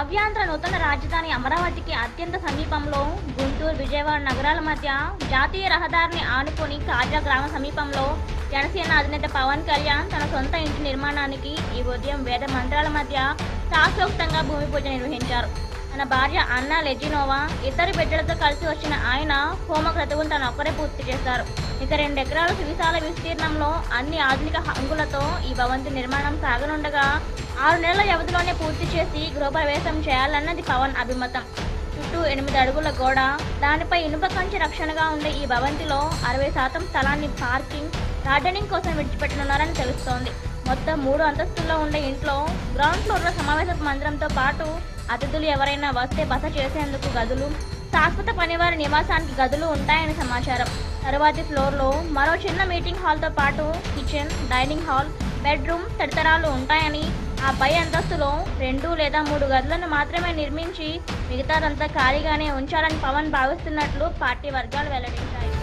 నవ్యాంధ్ర నూతన రాజధాని అమరావతికి అత్యంత సమీపంలో గుంటూరు విజయవాడ నగరాల మధ్య జాతీయ రహదారిని ఆనుకొని కాజా గ్రామ సమీపంలో జనసేన అధినేత పవన్ కళ్యాణ్ తన సొంత ఇంటి నిర్మాణానికి ఈ ఉదయం వేద మంత్రాల మధ్య శాస్త్రోక్తంగా భూమి పూజ నిర్వహించారు తన భార్య అన్నా లెజినోవా ఇద్దరు బిడ్డలతో కలిసి వచ్చిన ఆయన హోమ క్రతువును తను ఒక్కరే పూర్తి చేశారు ఇక రెండు ఎకరాల విశాల విస్తీర్ణంలో అన్ని ఆధునిక హంగులతో ఈ భవంతి నిర్మాణం సాగనుండగా ఆరు నెలల వ్యవధిలోనే పూర్తి చేసి గృహప్రవేశం చేయాలన్నది పవన్ అభిమతం చుట్టూ ఎనిమిది అడుగుల గోడ దానిపై ఇనుప కంచె రక్షణగా ఉండే ఈ భవంతిలో అరవై శాతం స్థలాన్ని పార్కింగ్ గార్డెనింగ్ కోసం విడిచిపెట్టనున్నారని తెలుస్తోంది మొత్తం మూడు అంతస్తుల్లో ఉండే ఇంట్లో గ్రౌండ్ ఫ్లోర్లో సమావేశ మందిరంతో పాటు అతిథులు ఎవరైనా వస్తే బస చేసేందుకు గదులు శాశ్వత పనివారి నివాసానికి గదులు ఉంటాయని సమాచారం తరువాతి ఫ్లోర్లో మరో చిన్న మీటింగ్ హాల్తో పాటు కిచెన్ డైనింగ్ హాల్ బెడ్రూమ్ తదితరాలు ఉంటాయని ఆ పై అంతస్తులో రెండు లేదా మూడు గదులను మాత్రమే నిర్మించి మిగతాదంతా ఖాళీగానే ఉంచాలని పవన్ భావిస్తున్నట్లు పార్టీ వర్గాలు వెల్లడించాయి